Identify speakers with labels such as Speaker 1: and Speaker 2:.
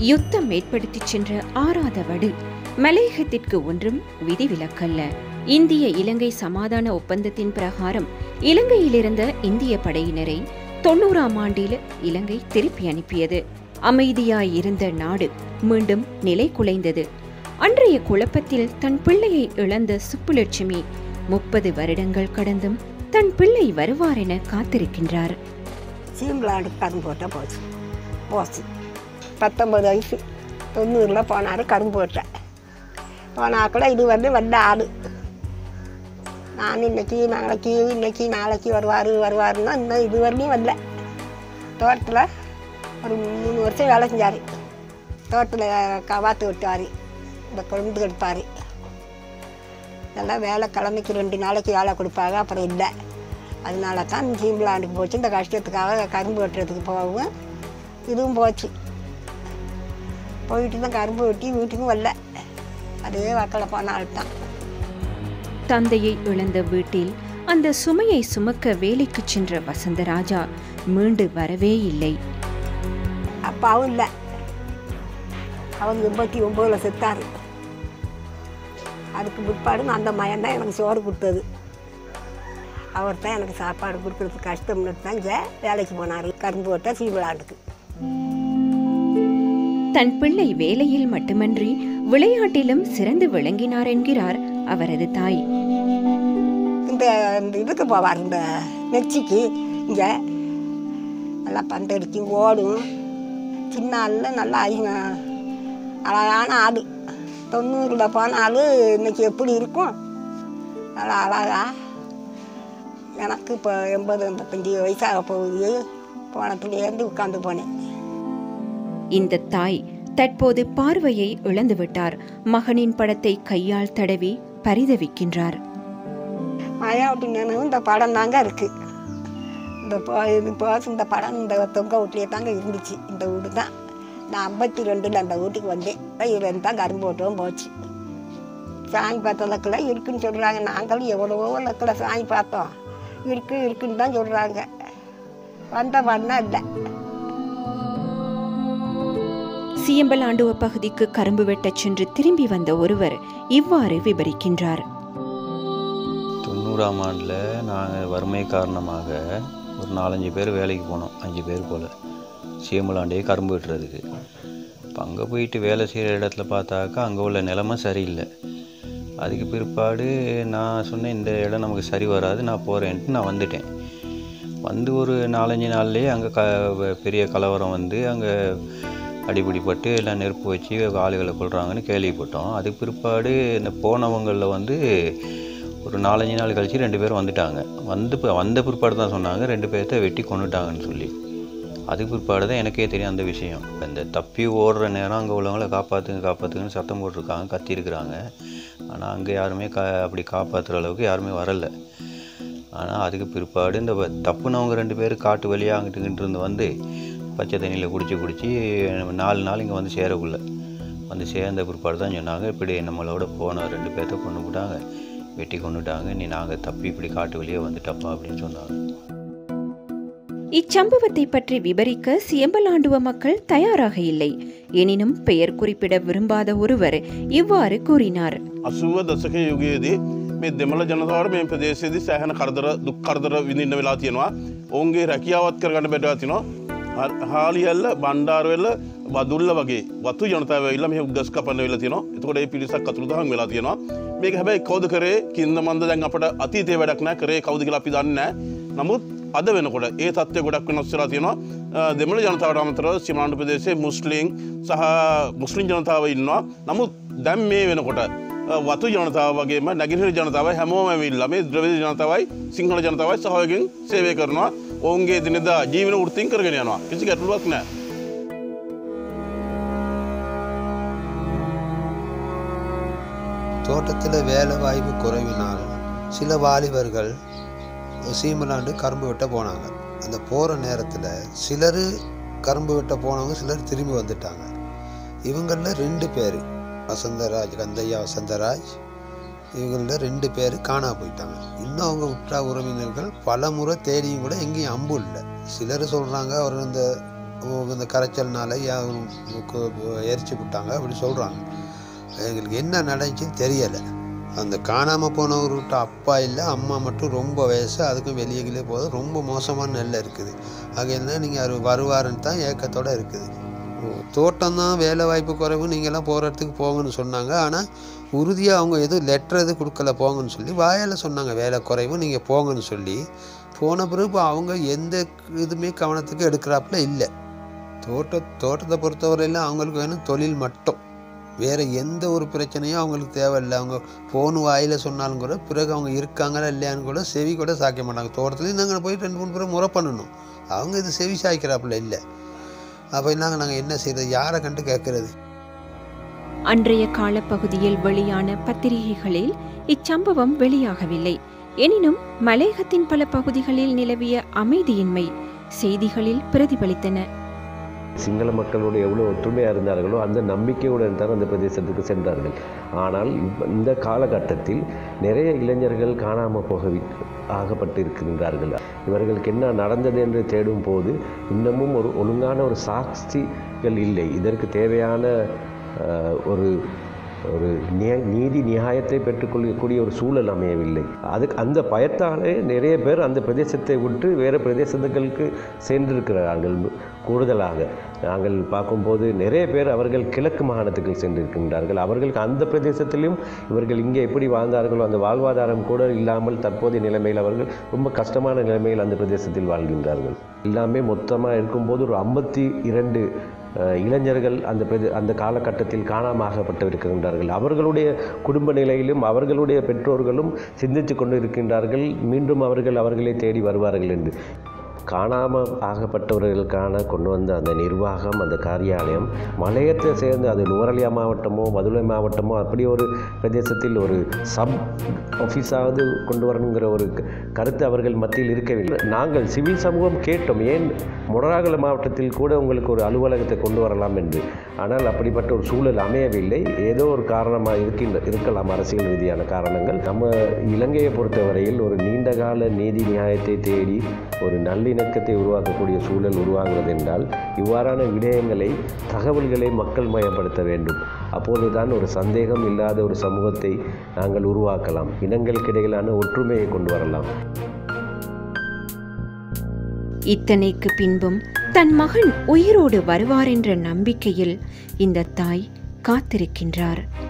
Speaker 1: யுத்தம் ஏற்படுத்திச் சென்ற ஆறாத வடு மலையகத்திற்கு ஒன்றும் விதிவிலக்கல்ல இந்திய இலங்கை சமாதான ஒப்பந்தத்தின் பிரகாரம் இலங்கையிலிருந்த இந்திய படையினரை தொண்ணூறாம் ஆண்டில் இலங்கை திருப்பி அனுப்பியது அமைதியாயிருந்த நாடு மீண்டும் நிலை குலைந்தது அன்றைய குழப்பத்தில் தன் பிள்ளையை இழந்த சுப்புலட்சுமி முப்பது வருடங்கள் கடந்தும் தன் பிள்ளை வருவார் என காத்திருக்கின்றார்
Speaker 2: சீம்பலாண்டு கரும்பு போட்டால் போச்சு போச்சு பத்தொம்பது வயசு தொண்ணூறில் போனார் கரும்பு போட்டேன் போனாக்கூட இது வந்து வந்த ஆள் நான் இன்னைக்கு நாளைக்கு இன்னைக்கு நாளைக்கு வருவார் வருவாருன்னா இன்னும் இது வரலையும் வரல தோட்டத்தில் ஒரு மூணு வருஷம் வேலை செஞ்சார் தோட்டத்தில் கவாத்து வெட்டுவார் இந்த கொழுந்து கெடுப்பார் இதெல்லாம் வேலை கிழமைக்கு ரெண்டு நாளைக்கு வேலை கொடுப்பாங்க அப்புறம் இல்லை அதனால தான் சீம்பலாண்டுக்கு போச்சு இந்த கஷ்டத்துக்காக கரும்பு வெட்டுறதுக்கு போகவும் இதுவும் போச்சு போயிட்டு தான் கரும்பு வெட்டி வீட்டுக்கும் வரல அதே வாக்கில் போனால்தான்
Speaker 1: தந்தையை இழந்த வீட்டில் அந்த சுமையை சுமக்க வேலைக்கு சென்ற வசந்தராஜா மீண்டு வரவே இல்லை
Speaker 2: அப்பாவும் இல்லை அவங்க எண்பத்தி ஒம்போதில் செத்தாரு அதுக்கு பிற்பாடு நான் அந்த மயன் தான் எனக்கு சோறு கொடுத்தது அவர் தான் எனக்கு சாப்பாடு கொடுக்குறது கஷ்டம்னு தான் இங்கே வேலைக்கு போனார் கரும்பு வெட்ட சீம்பலாண்டுக்கு
Speaker 1: தன் பிள்ளை வேலையில் மட்டுமன்றி விளையாட்டிலும் சிறந்து விளங்கினார் என்கிறார் அவரது தாய்
Speaker 2: இந்த இந்த இதுக்கு போவார் இந்த நெச்சிக்கு இங்கே நல்லா பந்தடிச்சு ஓடும் சின்ன ஆளில் நல்லா ஐ- அழகான ஆடு தொண்ணூறில் போன ஆள் இன்னைக்கு எப்படி இருக்கும் நல்லா அழகா எனக்கு இப்போ எண்பது எண்பத்தஞ்சு வயசாக போகுது போனத்துலேருந்து உட்காந்து போனேன்
Speaker 1: இந்த தாய் தற்போது பார்வையை இழந்துவிட்டார் மகனின் படத்தை கையால் தடவி பரிதவிக்கின்றார்
Speaker 2: மாயாவட்டி நினைவு இந்த படம் தாங்க இருக்குது இந்த போ இது போஸ் இந்த படம் இந்த தொங்க வீட்லேயே தாங்க இருந்துச்சு இந்த வீடு தான் நான் ஐம்பத்தி ரெண்டில் அந்த வீட்டுக்கு வந்தேன் இதுலேருந்து தான் கரும்பு ஓட்டவும் போச்சு சாமி பார்த்த லக்கில் இருக்குன்னு சொல்கிறாங்க நாங்களும் எவ்வளவோ லக்கில் சாமி பார்த்தோம் இருக்கு இருக்குன்னு தான் சொல்கிறாங்க வந்த பண்ணா இல்லை
Speaker 1: சியம்பலாண்டுவ பகுதிக்கு கரும்பு வெட்டச் சென்று திரும்பி வந்த ஒருவர் இவ்வாறு விவரிக்கின்றார்
Speaker 3: தொண்ணூறாம் ஆண்டில் நாங்கள் வறுமை காரணமாக ஒரு நாலஞ்சு பேர் வேலைக்கு போனோம் அஞ்சு பேர் போல் சீமலாண்டே கரும்பு வெட்டுறதுக்கு இப்போ அங்கே போயிட்டு வேலை செய்கிற இடத்துல பார்த்தாக்கா அங்கே உள்ள நிலைமை சரியில்லை அதுக்கு பிற்பாடு நான் சொன்னேன் இந்த இடம் நமக்கு சரி வராது நான் போகிறேன்ட்டு நான் வந்துட்டேன் வந்து ஒரு நாலஞ்சு நாள்லேயே அங்கே க பெரிய கலவரம் வந்து அங்கே அடிபிடிப்பட்டு எல்லாம் நெருப்பு வச்சு ஆளுகளை கொள்கிறாங்கன்னு கேள்விப்பட்டோம் அதுக்கு பிற்பாடு இந்த போனவங்களில் வந்து ஒரு நாலஞ்சு நாள் கழிச்சு ரெண்டு பேரும் வந்துட்டாங்க வந்து இப்போ வந்த பிற்பாடு தான் சொன்னாங்க ரெண்டு பேர்த்த வெட்டி கொண்டுட்டாங்கன்னு சொல்லி அதுக்கு பிற்பாடு தான் எனக்கே தெரியும் அந்த விஷயம் இந்த தப்பி ஓடுற நேரம் அங்கே உள்ளவங்கள காப்பாற்றுங்க காப்பாற்றுங்கன்னு சத்தம் போட்டிருக்காங்க கத்தியிருக்கிறாங்க ஆனால் அங்கே யாருமே கா அப்படி காப்பாற்றுற அளவுக்கு யாருமே வரலை ஆனால் அதுக்கு பிற்பாடு இந்த வ- தப்புனவங்க ரெண்டு பேர் காட்டு வழியாக அங்கிட்டு இங்கிட்டு இருந்து வந்து பச்சை தண்ணியில் குடிச்சு குடிச்சு நாலு நாள் இங்கே வந்து சேரக்குள்ள வந்து சேர்ந்த பிற்பாடு தான் சொன்னாங்க இப்படி நம்மளோட போன ரெண்டு பேர்த்த கொண்டு விட்டாங்க வெட்டி கொண்டுட்டாங்க நீ நாங்கள் தப்பி இப்படி காட்டு வழியே வந்துட்டப்பா அப்படின்னு சொன்னாங்க
Speaker 1: இச்சம்பவத்தை பற்றி விவரிக்க சியம்பலாண்டுவ மக்கள் தயாராக இல்லை எனினும் பெயர் குறிப்பிட விரும்பாத ஒருவர் இவ்வாறு கூறினார்
Speaker 4: අසුව දසක යුගයේදී මේ දෙමළ ජනතාවට මේ ප්‍රදේශයේදී සෑහන කරදර දුක් කරදර විඳින්න වෙලා තියෙනවා ඔවුන්ගේ රැකියාවත් කරගන්න බැටවා තිනවා හාලියල්ල බණ්ඩාරවෙල්ල බදුල්ල වගේ වතු ජනතාව වෙල්ල මේ උදස් කපන්න වෙලා තියෙනවා එතකොට ඒ පිරිසක් අතුරුදහන් වෙලා තියෙනවා මේක හැබැයි කවුද කරේ කින්ද මන්ද දැන් අපට අතීතය වැඩක් නෑ කරේ කවුද කියලා අපි දන්නේ නෑ නමුත් අද වෙනකොට ඒ තත්ත්වය ගොඩක් වෙනස් වෙලා තියෙනවා අ, දෙමළ ජනතාවට අමතරව සිමාණ්ඩු ප්‍රදේශයේ මුස්ලිම් සහ මුස්ලිම් ජනතාව ඉන්නවා නමුත් දැන් මේ වෙනකොට වතු ජනතාව වගේම නැගිහිර ජනතාවයි හැමෝම ඇවිල්ලා මේ ද්‍රවිද ජනතාවයි සිංහල ජනතාවයි සහයගෙන් සේවය කරනවා ඔවුන්ගේ දිනෙදා ජීවන වෘත්තින් කරගෙන යනවා කිසි ගැටලුවක් නෑ
Speaker 5: தோட்டத்தில் வேலை வாய்ப்பு குறைவினால் சில வாலிபர்கள் சீமலாண்டு கரும்பு வெட்ட போனாங்க அந்த போகிற நேரத்தில் சிலர் கரும்பு வெட்ட போனவங்க சிலர் திரும்பி வந்துட்டாங்க இவங்களில் ரெண்டு பேர் வசந்தராஜ் கந்தையா வசந்தராஜ் இவங்களில் ரெண்டு பேர் காணா போயிட்டாங்க இன்னும் அவங்க உற்றா உறவினர்கள் பல முறை தேடியும் கூட எங்கேயும் அம்பு இல்லை சிலர் சொல்கிறாங்க அவர் இந்த ஓ, இந்த கரைச்சல்னால யா- கு- எரிச்சு விட்டாங்க அப்படி சொல்கிறாங்க எங்களுக்கு என்ன நடந்துச்சுன்னு தெரியலை அந்த காணாமல் போனவர்கிட்ட அப்பா இல்லை அம்மா மட்டும் ரொம்ப வயசு அதுக்கும் வெளியே கிளியே போகுது ரொம்ப மோசமான நெல் இருக்குது ஆக என்ன நீங்கள் அவர் வருவாருன்னு தான் ஏக்கத்தோடு இருக்குது தோட்டம் தான் வேலை வாய்ப்பு குறைவு நீங்கள்லாம் போகிற இடத்துக்கு போங்கன்னு சொன்னாங்க ஆனால் உறுதியாக அவங்க எதுவும் லெட்டர் எதுவும் கொடுக்கல போங்கன்னு சொல்லி வாயால் சொன்னாங்க வேலை குறைவு நீங்கள் போங்கன்னு சொல்லி போன பிறகு இப்போ அவங்க எந்த இதுவுமே கவனத்துக்கு எடுக்கிறாப்புல இல்லை தோட்ட தோட்டத்தை பொறுத்தவரையில அவங்களுக்கு வேணும் தொழில் மட்டும் வேறு எந்த ஒரு பிரச்சனையும் அவங்களுக்கு தேவையில்லை அவங்க ஃபோன் வாயில் சொன்னாலும் கூட பிறகு அவங்க இருக்காங்களா இல்லையான்னு கூட செவி கூட சாய்க்க மாட்டாங்க தோட்டத்துலேயும் நாங்கள் போய் ரெண்டு மூணு பேர் முறை பண்ணணும் அவங்க இது செவி சாய்க்கிறாப்புல இல்லை அப்போ நாங்கள் நாங்கள் என்ன செய்யறது யாரை கண்டு கேட்கறது
Speaker 1: அன்றைய காலப்பகுதியில் வெளியான பத்திரிகைகளில் இச்சம்பவம் வெளியாகவில்லை எனினும் மலையகத்தின் பல பகுதிகளில் நிலவிய அமைதியின்மை செய்திகளில் பிரதிபலித்தன
Speaker 6: சிங்கள மக்களோடு எவ்வளோ ஒற்றுமையாக இருந்தார்களோ அந்த நம்பிக்கையுடன் தான் அந்த பிரதேசத்துக்கு சென்றார்கள் ஆனால் இப்ப இந்த காலகட்டத்தில் நிறைய இளைஞர்கள் காணாமல் போக ஆகப்பட்டு இருக்கின்றார்கள் இவர்களுக்கு என்ன நடந்தது என்று தேடும் போது இன்னமும் ஒரு ஒழுங்கான ஒரு சாட்சிகள் இல்லை இதற்கு தேவையான அஹ், ஒரு ஒரு நிய- நீதி நியாயத்தை பெற்றுக்கொள்ளக்கூடிய ஒரு சூழல் அமையவில்லை அதுக்கு அந்த பயத்தாலே நிறைய பேர் அந்த பிரதேசத்தை விட்டு வேறு பிரதேசங்களுக்கு சென்றிருக்கிறார்கள் கூடுதலாக நாங்கள் பார்க்கும்போது நிறைய பேர் அவர்கள் கிழக்கு மாகாணத்துக்கு சென்றிருக்கின்றார்கள் அவர்களுக்கு அந்த பிரதேசத்திலும் இவர்கள் இங்கே எப்படி வாழ்ந்தார்களோ அந்த வாழ்வாதாரம் கூட இல்லாமல் தற்போதைய நிலைமையில் அவர்கள் ரொம்ப கஷ்டமான நிலைமையில் அந்த பிரதேசத்தில் வாழ்கின்றார்கள் எல்லாமே மொத்தமாக இருக்கும்போது ஒரு ஐம்பத்தி இரண்டு அஹ், இளைஞர்கள் அந்த பிரதே அந்த காலகட்டத்தில் காணாமகப்பட்டிருக்கின்றார்கள் அவர்களுடைய குடும்ப நிலையிலும் அவர்களுடைய பெற்றோர்களும் சிந்தித்து கொண்டு இருக்கின்றார்கள் மீண்டும் அவர்கள் அவர்களை தேடி வருவார்கள் என்று காணாமல் ஆகப்பட்டவர்களுக்கான கொண்டு வந்த அந்த நிர்வாகம் அந்த காரியாலயம் மலையத்தை சேர்ந்து அது நுவரலியா மாவட்டமோ மதுரை மாவட்டமோ அப்படி ஒரு பிரதேசத்தில் ஒரு சப் ஆஃபீஸாவது கொண்டு வரணுங்கிற ஒரு க- கருத்து அவர்கள் மத்தியில் இருக்கவில்லை நாங்கள் சிவில் சமூகம் கேட்டோம் ஏன் மொடராகல மாவட்டத்தில் கூட உங்களுக்கு ஒரு அலுவலகத்தை கொண்டு வரலாம் என்று ஆனால் அப்படிப்பட்ட ஒரு சூழல் அமையவில்லை ஏதோ ஒரு காரணமாக இருக்கின்ற இருக்கலாம் அரசியல் ரீதியான காரணங்கள் நம்ம இலங்கையை பொறுத்தவரையில் ஒரு நீண்டகால நீதி நியாயத்தை தேடி ஒரு நல்லிணக்கத்தை உருவாக்கக்கூடிய சூழல் உருவாகிறது என்றால் இவ்வாறான விடயங்களை தகவல்களை மக்கள் மயப்படுத்த வேண்டும் அப்போதுதான் ஒரு சந்தேகம் இல்லாத ஒரு சமூகத்தை நாங்கள் உருவாக்கலாம் இனங்களுக்கிடையிலான ஒற்றுமையை கொண்டு வரலாம்
Speaker 1: இத்தனைக்கு பின்பும் தன் மகன் உயிரோடு வருவார் என்ற நம்பிக்கையில் இந்த தாய் காத்திருக்கின்றார்